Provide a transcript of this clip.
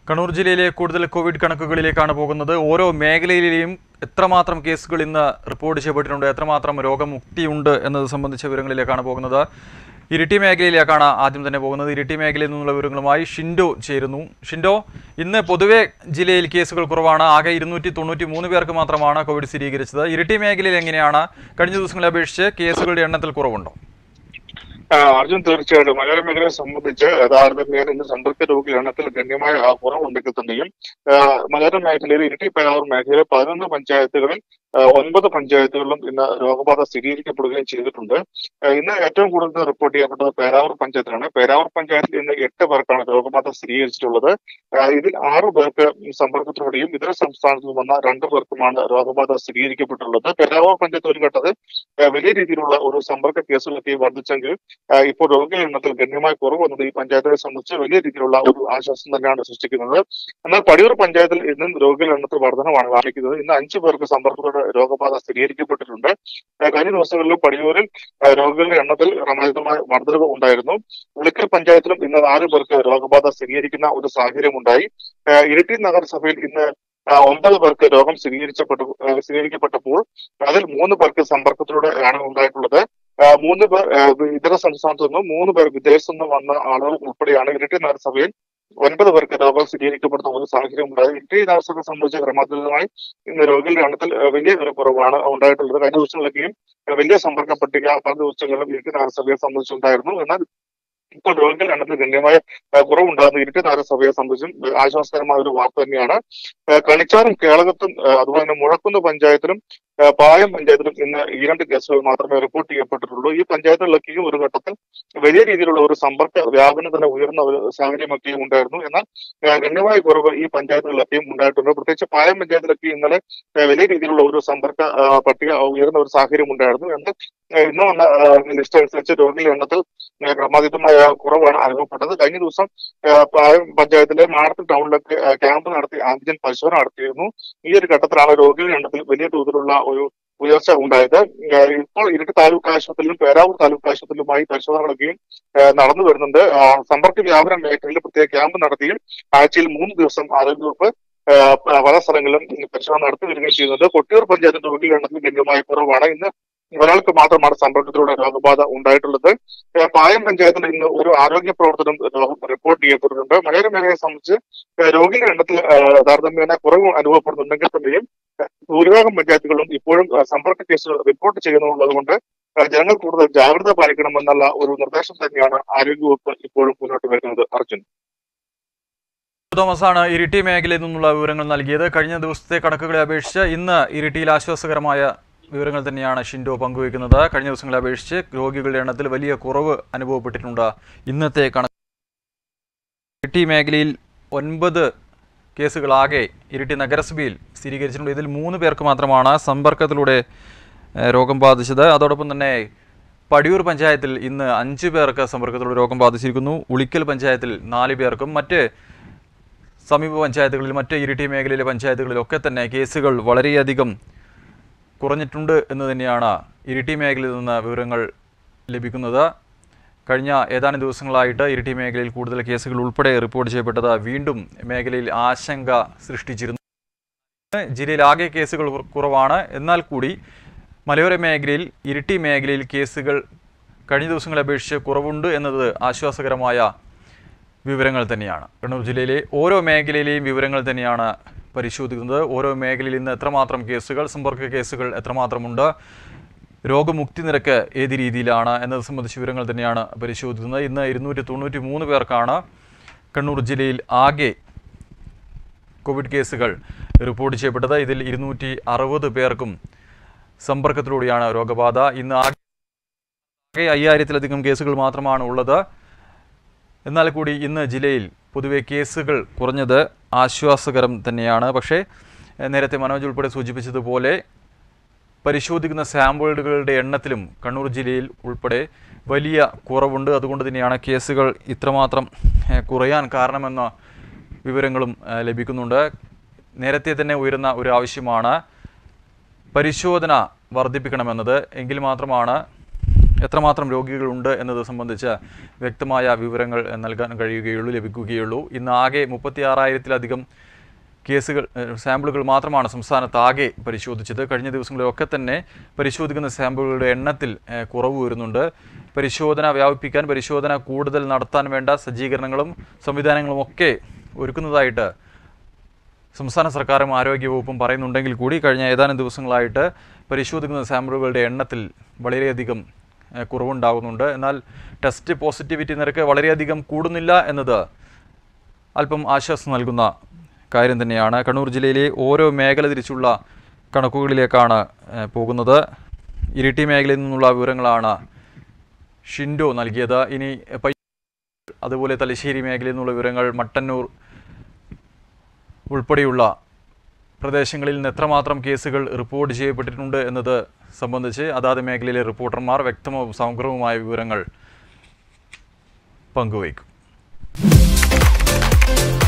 കണ്ണൂർ ജില്ലയിലെ കൂടുതൽ കോവിഡ് കണക്കുകളിലേക്കാണ് പോകുന്നത് ഓരോ മേഖലയിലെയും എത്രമാത്രം കേസുകൾ ഇന്ന് റിപ്പോർട്ട് ചെയ്യപ്പെട്ടിട്ടുണ്ട് എത്രമാത്രം രോഗമുക്തിയുണ്ട് എന്നത് സംബന്ധിച്ച വിവരങ്ങളിലേക്കാണ് പോകുന്നത് ഇരിട്ടി മേഖലയിലേക്കാണ് ആദ്യം തന്നെ പോകുന്നത് ഇരിട്ടി മേഖലയിൽ നിന്നുള്ള വിവരങ്ങളുമായി ഷിൻഡോ ചേരുന്നു ഷിൻഡോ ഇന്ന് പൊതുവെ ജില്ലയിൽ കേസുകൾ കുറവാണ് ആകെ ഇരുന്നൂറ്റി തൊണ്ണൂറ്റി മൂന്ന് പേർക്ക് മാത്രമാണ് കോവിഡ് സ്ഥിരീകരിച്ചത് ഇരിട്ടി മേഖലയിൽ എങ്ങനെയാണ് കഴിഞ്ഞ ദിവസങ്ങളെ അപേക്ഷിച്ച് കേസുകളുടെ എണ്ണത്തിൽ കുറവുണ്ടോ ആ, അർജുൻ തീർച്ചയായിട്ടും മലയോര മേഖലയെ സംബന്ധിച്ച് താരതമ്യേന ഇന്ന് സമ്പർക്ക രോഗികളുടെ എണ്ണത്തിൽ ഗണ്യമായ ആ, കുറവുണ്ടെങ്കിൽ തന്നെയും ആ, മലയോര മേഖലയിൽ ഇരിട്ടി പേരാവൂർ മേഖലയിലെ പതിനൊന്ന് പഞ്ചായത്തുകളിൽ ആ, ഒൻപത് പഞ്ചായത്തുകളിലും ഇന്ന് രോഗബാധ സ്ഥിരീകരിക്കപ്പെടുകയും ചെയ്തിട്ടുണ്ട് ആ, ഇന്ന് ഏറ്റവും കൂടുതൽ റിപ്പോർട്ട് ചെയ്യപ്പെട്ടത് പേരാവൂർ പഞ്ചായത്തിലാണ് പേരാവൂർ പഞ്ചായത്തിൽ ഇന്ന് എട്ട് പേർക്കാണ് രോഗബാധ സ്ഥിരീകരിച്ചിട്ടുള്ളത് ആ, ഇതിൽ ആറ് പേർക്ക് സമ്പർക്കത്തിലൂടെയും ഇതര സംസ്ഥാനത്തു നിന്ന് വന്ന രണ്ടു പേർക്കുമാണ് രോഗബാധ സ്ഥിരീകരിക്കപ്പെട്ടുള്ളത് പേരാവൂർ പഞ്ചായത്ത് ഒരു ഘട്ടത്തിൽ ആ, വലിയ രീതിയിലുള്ള ഒരു സമ്പർക്ക കേസുകളൊക്കെ വർദ്ധിച്ചെങ്കിൽ ആ, ഇപ്പോൾ രോഗികളുടെ എണ്ണത്തിൽ ഗണ്യമായ കുറവ് വന്നത് ഈ പഞ്ചായത്തിനെ സംബന്ധിച്ച് വലിയ രീതിയിലുള്ള ഒരു ആശ്വാസം തന്നെയാണ് സൃഷ്ടിക്കുന്നത് എന്നാൽ പടിയൂർ പഞ്ചായത്തിൽ ഇന്നും രോഗികളുടെ എണ്ണത്തിൽ വർധനമാണ് കാണിക്കുന്നത് ഇന്ന് അഞ്ചു പേർക്ക് സമ്പർക്കത്തോടെ രോഗബാധ സ്ഥിരീകരിക്കപ്പെട്ടിട്ടുണ്ട് ആ, കഴിഞ്ഞ ദിവസങ്ങളിലും പടിയൂരിൽ ആ, രോഗികളുടെ എണ്ണത്തിൽ ക്രമാതീതമായ വർധനവ് ഉണ്ടായിരുന്നു ഉളിക്കൽ പഞ്ചായത്തിലും ഇന്ന് നാല് പേർക്ക് രോഗബാധ സ്ഥിരീകരിക്കുന്ന ഒരു സാഹചര്യം ഉണ്ടായി ആ, ഇരിട്ടി നഗരസഭയിൽ ഇന്ന് ആ, ഒമ്പത് പേർക്ക് രോഗം സ്ഥിരീകരിച്ചപ്പെട്ടു ആ, സ്ഥിരീകരിക്കപ്പെട്ടപ്പോൾ അതിൽ മൂന്ന് പേർക്ക് സമ്പർക്കത്തിലൂടെ ആണ് ഉണ്ടായിട്ടുള്ളത് ആ, മൂന്ന് പേർ ആ, ഇതര സംസ്ഥാനത്തു നിന്നും മൂന്ന് പേർ വിദേശത്തു നിന്നും വന്ന ആളുകൾ ഉൾപ്പെടെയാണ് ഇരട്ടി നഗരസഭയിൽ ഒൻപത് പേർക്ക് രോഗം സ്ഥിരീകരിക്കപ്പെടുന്ന ഒരു സാഹചര്യം ഉണ്ടായത് ഇരട്ടി നഗരസഭയെ സംബന്ധിച്ച് ക്രമാതീതമായി ഇന്ന് രോഗികളുടെ എണ്ണത്തിൽ ആ, വലിയ ഒരു കുറവാണ് ഉണ്ടായിട്ടുള്ളത് കഴിഞ്ഞ ദിവസങ്ങളിലൊക്കെയും ആ, വലിയ സമ്പർക്ക പട്ടിക പല ദിവസങ്ങളിലും ഇരട്ടി നഗരസഭയെ സംബന്ധിച്ചുണ്ടായിരുന്നു എന്നാൽ ഇപ്പോൾ രോഗികളുടെ എണ്ണത്തിൽ ഗണ്യമായ ആ, കുറവുണ്ടാകുന്ന ഇരട്ടി നഗരസഭയെ സംബന്ധിച്ചും ആ, ആശ്വാസകരമായ ഒരു വാർത്ത തന്നെയാണ് ആ, കണിച്ചാറും കേളകത്തും ആ, അതുപോലെ തന്നെ മുഴക്കുന്ന് പഞ്ചായത്തിലും ആ, പായം പഞ്ചായത്തിലും ഇന്ന് ഈ രണ്ട് കേസുകൾ മാത്രമേ റിപ്പോർട്ട് ചെയ്യപ്പെട്ടിട്ടുള്ളൂ ഈ പഞ്ചായത്തുകളിലൊക്കെയും ഒരു ഘട്ടത്തിൽ വലിയ രീതിയിലുള്ള ഒരു സമ്പർക്ക വ്യാപനം തന്നെ ഉയർന്ന ഒരു സാഹചര്യമൊക്കെയും ഉണ്ടായിരുന്നു എന്നാൽ ആ, ഗണ്യമായ കുറവ് ഈ പഞ്ചായത്തുകളിലൊക്കെയും ഉണ്ടായിട്ടുണ്ട് പ്രത്യേകിച്ച് പായം പഞ്ചായത്തിലൊക്കെ ഇന്നലെ ആ, വലിയ രീതിയിലുള്ള ഒരു സമ്പർക്ക ആ, പട്ടിക ഉയർന്ന ഒരു സാഹചര്യം ഉണ്ടായിരുന്നു എന്നാൽ ആ, ഇന്ന് വന്ന ആ, ലിസ്റ്റ് അനുസരിച്ച് രോഗികളുടെ എണ്ണത്തിൽ ആ, ക്രമാതീതമായ കുറവാണ് അനുഭവപ്പെട്ടത് കഴിഞ്ഞ ദിവസം ആ, പായം പഞ്ചായത്തിലെ മാടത്ത് ടൗണിലൊക്കെ ആ, ക്യാമ്പ് നടത്തി ആന്റിജൻ പരിശോധന നടത്തിയിരുന്നു ഈ ഒരു ഘട്ടത്തിലാണ് രോഗികളുടെ എണ്ണത്തിൽ വലിയ തോതിലുള്ള ഒരു ഉയർച്ച ഉണ്ടായത് ആ, ഇപ്പോൾ ഇരട്ടി താലൂക്ക് ആശുപത്രിയിലും പേരാവൂർ താലൂക്ക് ആശുപത്രിയിലുമായി പരിശോധനകളൊക്കെയും ആ, നടന്നു വരുന്നുണ്ട് ആ, സമ്പർക്ക വ്യാപന മേഖലയിൽ പ്രത്യേക ക്യാമ്പ് നടത്തിയും ആഴ്ചയിൽ മൂന്ന് ദിവസം ആരോഗ്യവകുപ്പ് ആ, പ- പല സ്ഥലങ്ങളിലും പരിശോധന നടത്തി വരികയും ചെയ്യുന്നുണ്ട് കൊട്ടിയൂർ പഞ്ചായത്തിന്റെ രോഗികളുടെ എണ്ണത്തിൽ ഗണ്യമായ കുറവാണ് ഇന്ന് ഒരാൾക്ക് മാത്രമാണ് സമ്പർക്കത്തിലൂടെ രോഗബാധ ഉണ്ടായിട്ടുള്ളത് ആ, പായം പഞ്ചായത്തിൽ ഇന്ന് ഒരു ആരോഗ്യ പ്രവർത്തനം രോഗം റിപ്പോർട്ട് ചെയ്യപ്പെട്ടിട്ടുണ്ട് മലയോര മേഖലയെ സംബന്ധിച്ച് ആ, രോഗികളുടെ എണ്ണത്തിൽ ആ, താരതമ്യേന കുറവ് അനുഭവപ്പെടുന്നുണ്ടെങ്കിൽ തന്നെയും ആ, ഭൂരിഭാഗം പഞ്ചായത്തുകളും ഇപ്പോഴും ആ, സമ്പർക്ക കേസുകൾ റിപ്പോർട്ട് ചെയ്യുന്നുള്ളത് കൊണ്ട് ആ, ജനങ്ങൾ കൂടുതൽ ജാഗ്രത പാലിക്കണമെന്നുള്ള ഒരു നിർദ്ദേശം തന്നെയാണ് ആരോഗ്യവകുപ്പ് ഇപ്പോഴും മുന്നോട്ട് വരുന്നത് അർജുൻ തോമസാണ് ഇരിട്ടി മേഖലയിൽ നിന്നുള്ള വിവരങ്ങൾ നൽകിയത് കഴിഞ്ഞ ദിവസത്തെ കണക്കുകളെ അപേക്ഷിച്ച് ഇന്ന് ഇരിട്ടിയിൽ ആശ്വാസകരമായ വിവരങ്ങൾ തന്നെയാണ് ഷിൻഡോ പങ്കുവയ്ക്കുന്നത് കഴിഞ്ഞ ദിവസങ്ങളെ അപേക്ഷിച്ച് രോഗികളുടെ എണ്ണത്തിൽ വലിയ കുറവ് അനുഭവപ്പെട്ടിട്ടുണ്ട് ഇന്നത്തെ കണക്ക് ഇരിട്ടി മേഖലയിൽ ഒൻപത് കേസുകളാകെ ഇരിട്ടി നഗരസഭയിൽ സ്ഥിരീകരിച്ചിട്ടുണ്ട് ഇതിൽ മൂന്ന് പേർക്ക് മാത്രമാണ് സമ്പർക്കത്തിലൂടെ ഏഹ്, രോഗം ബാധിച്ചത് അതോടൊപ്പം തന്നെ പടിയൂർ പഞ്ചായത്തിൽ ഇന്ന് അഞ്ച് പേർക്ക് സമ്പർക്കത്തിലൂടെ രോഗം ബാധിച്ചിരിക്കുന്നു ഉളിക്കൽ പഞ്ചായത്തിൽ നാല് പേർക്കും മറ്റ് സമീപ പഞ്ചായത്തുകളിൽ മറ്റ് ഇരിട്ടി മേഖലയിലെ പഞ്ചായത്തുകളിലൊക്കെ തന്നെ കേസുകൾ വളരെയധികം കുറഞ്ഞിട്ടുണ്ട് എന്ന് തന്നെയാണ് ഇരിട്ടി മേഖലയിൽ നിന്ന് വിവരങ്ങൾ ലഭിക്കുന്നത് കഴിഞ്ഞ ഏതാനും ദിവസങ്ങളായിട്ട് ഇരിട്ടി മേഖലയിൽ കൂടുതൽ കേസുകൾ ഉൾപ്പെടെ റിപ്പോർട്ട് ചെയ്യപ്പെട്ടത് വീണ്ടും മേഖലയിൽ ആശങ്ക സൃഷ്ടിച്ചിരുന്നു ജില്ലയിൽ ആകെ കേസുകൾ കുറ- കുറവാണ് എന്നാൽ കൂടി മലയോര മേഖലയിൽ ഇരിട്ടി മേഖലയിൽ കേസുകൾ കഴിഞ്ഞ ദിവസങ്ങളെ അപേക്ഷിച്ച് കുറവുണ്ട് എന്നത് ആശ്വാസകരമായ വിവരങ്ങൾ തന്നെയാണ് കണ്ണൂർ ജില്ലയിലെ ഓരോ മേഖലയിലെയും വിവരങ്ങൾ തന്നെയാണ് പരിശോധിക്കുന്നത് ഓരോ മേഖലയിൽ ഇന്ന് എത്രമാത്രം കേസുകൾ സമ്പർക്ക കേസുകൾ എത്രമാത്രമുണ്ട് രോഗമുക്തി നിരക്ക് ഏത് രീതിയിലാണ് എന്നത് സംബന്ധിച്ച വിവരങ്ങൾ തന്നെയാണ് പരിശോധിക്കുന്നത് ഇന്ന് ഇരുന്നൂറ്റി തൊണ്ണൂറ്റി മൂന്ന് പേർക്കാണ് കണ്ണൂർ ജില്ലയിൽ ആകെ കോവിഡ് കേസുകൾ റിപ്പോർട്ട് ചെയ്യപ്പെട്ടത് ഇതിൽ ഇരുന്നൂറ്റി അറുപത് പേർക്കും സമ്പർക്കത്തിലൂടെയാണ് രോഗബാധ ഇന്ന് ആകെ ആകെ അയ്യായിരത്തിലധികം കേസുകൾ മാത്രമാണ് ഉള്ളത് എന്നാൽ കൂടി ഇന്ന് ജില്ലയിൽ പൊതുവെ കേസുകൾ കുറഞ്ഞത് ആശ്വാസകരം തന്നെയാണ് പക്ഷേ എഹ്, നേരത്തെ മനോജ് ഉൾപ്പെടെ സൂചിപ്പിച്ചതുപോലെ പരിശോധിക്കുന്ന സാമ്പിളുകളുടെ എണ്ണത്തിലും കണ്ണൂർ ജില്ലയിൽ ഉൾപ്പെടെ വലിയ കുറവുണ്ട് അതുകൊണ്ട് തന്നെയാണ് കേസുകൾ ഇത്രമാത്രം എഹ്, കുറയാൻ കാരണമെന്ന വിവരങ്ങളും എഹ്, ലഭിക്കുന്നുണ്ട് നേരത്തെ തന്നെ ഉയരുന്ന ഒരു ആവശ്യമാണ് പരിശോധന വർദ്ധിപ്പിക്കണമെന്നത് എങ്കിൽ മാത്രമാണ് എത്രമാത്രം രോഗികളുണ്ട് എന്നത് സംബന്ധിച്ച് വ്യക്തമായ വിവരങ്ങൾ നൽകാൻ കഴിയുകയുള്ളൂ ലഭിക്കുകയുള്ളൂ ഇന്ന് ആകെ മുപ്പത്തി ആറായിരത്തിലധികം കേസുകൾ ഏഹ്, സാമ്പിളുകൾ മാത്രമാണ് സംസ്ഥാനത്ത് ആകെ പരിശോധിച്ചത് കഴിഞ്ഞ ദിവസങ്ങളിലൊക്കെ തന്നെ പരിശോധിക്കുന്ന സാമ്പിളുകളുടെ എണ്ണത്തിൽ ഏഹ്, കുറവ് വരുന്നുണ്ട് പരിശോധന വ്യാപിപ്പിക്കാൻ പരിശോധന കൂടുതൽ നടത്താൻ വേണ്ട സജ്ജീകരണങ്ങളും സംവിധാനങ്ങളും ഒക്കെ ഒരുക്കുന്നതായിട്ട് സംസ്ഥാന സർക്കാരും ആരോഗ്യവകുപ്പും പറയുന്നുണ്ടെങ്കിൽ കൂടി കഴിഞ്ഞ ഏതാനും ദിവസങ്ങളായിട്ട് പരിശോധിക്കുന്ന സാമ്പിളുകളുടെ എണ്ണത്തിൽ വളരെയധികം ഏഹ്, കുറവുണ്ടാകുന്നുണ്ട് എന്നാൽ ടെസ്റ്റ് പോസിറ്റിവിറ്റി നിരക്ക് വളരെയധികം കൂടുന്നില്ല എന്നത് അല്പം ആശ്വാസം നൽകുന്ന കാര്യം തന്നെയാണ് കണ്ണൂർ ജില്ലയിലെ ഓരോ മേഖല തിരിച്ചുള്ള കണക്കുകളിലേക്കാണ് ഏഹ്, പോകുന്നത് ഇരിട്ടി മേഖലയിൽ നിന്നുള്ള വിവരങ്ങളാണ് ഷിൻഡോ നൽകിയത് ഇനി പൈ അതുപോലെ തലശ്ശേരി മേഖലയിൽ നിന്നുള്ള വിവരങ്ങൾ മട്ടന്നൂർ ഉൾപ്പെടെയുള്ള പ്രദേശങ്ങളിൽ നിന്ന് എത്രമാത്രം കേസുകൾ റിപ്പോർട്ട് ചെയ്യപ്പെട്ടിട്ടുണ്ട് എന്നത് സംബന്ധിച്ച് അതാത് മേഖലയിലെ റിപ്പോർട്ടർമാർ വ്യക്തവും സമഗ്രവുമായ വിവരങ്ങൾ പങ്കുവയ്ക്കും